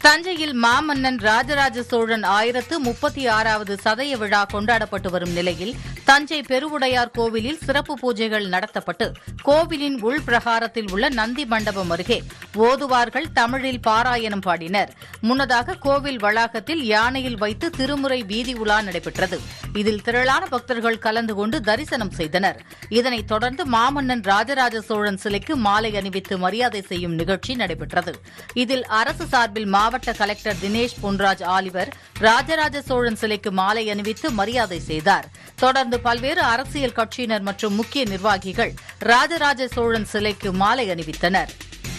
தஞ்சையில் மாமன்னன் ராஜராஜ சோழன் ஆயிரத்து முப்பத்தி ஆறாவது சதய விழா கொண்டாடப்பட்டு வரும் நிலையில் தஞ்சை பெருவுடையார் கோவிலில் சிறப்பு பூஜைகள் நடத்தப்பட்டு கோவிலின் உள்பிரகாரத்தில் உள்ள நந்தி மண்டபம் அருகே ஓதுவார்கள் தமிழில் பாராயணம் பாடினர் முன்னதாக கோவில் வளாகத்தில் யானையில் வைத்து திருமுறை வீதி உலா நடைபெற்றது இதில் திரளான பக்தர்கள் கலந்து கொண்டு தரிசனம் செய்தனர் இதனைத் தொடர்ந்து மாமன்னன் ராஜராஜ சோழன் சிலைக்கு மாலை அணிவித்து மரியாதை செய்யும் நிகழ்ச்சி நடைபெற்றது இதில் அரசு சார்பில் மாவட்ட கலெக்டர் தினேஷ் பொன்ராஜ் ஆலிவர் ராஜராஜ சோழன் சிலைக்கு மாலை அணிவித்து மரியாதை செய்தார் தொடர்ந்து பல்வேறு அரசியல் கட்சியினர் மற்றும் முக்கிய நிர்வாகிகள் ராஜராஜ சோழன் சிலைக்கு மாலை அணிவித்தனர்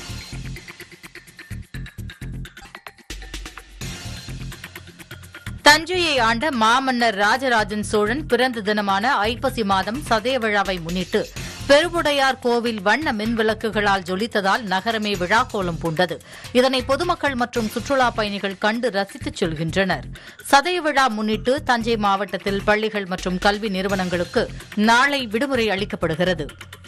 தஞ்சையை ஆண்ட மாமன்னர் ராஜராஜன் சோழன் பிறந்த தினமான ஐப்பசி மாதம் சதய விழாவை முன்னிட்டு பெருவுடையார் கோவில் வண்ண மின் விளக்குகளால் ஜொலித்ததால் நகரமே விழாக்கோலம் பூண்டது இதனை பொதுமக்கள் மற்றும் சுற்றுலாப் பயணிகள் கண்டு ரசித்துச் செல்கின்றனர் சதய விழா முன்னிட்டு தஞ்சை மாவட்டத்தில் பள்ளிகள் மற்றும் கல்வி நிறுவனங்களுக்கு நாளை விடுமுறை அளிக்கப்படுகிறது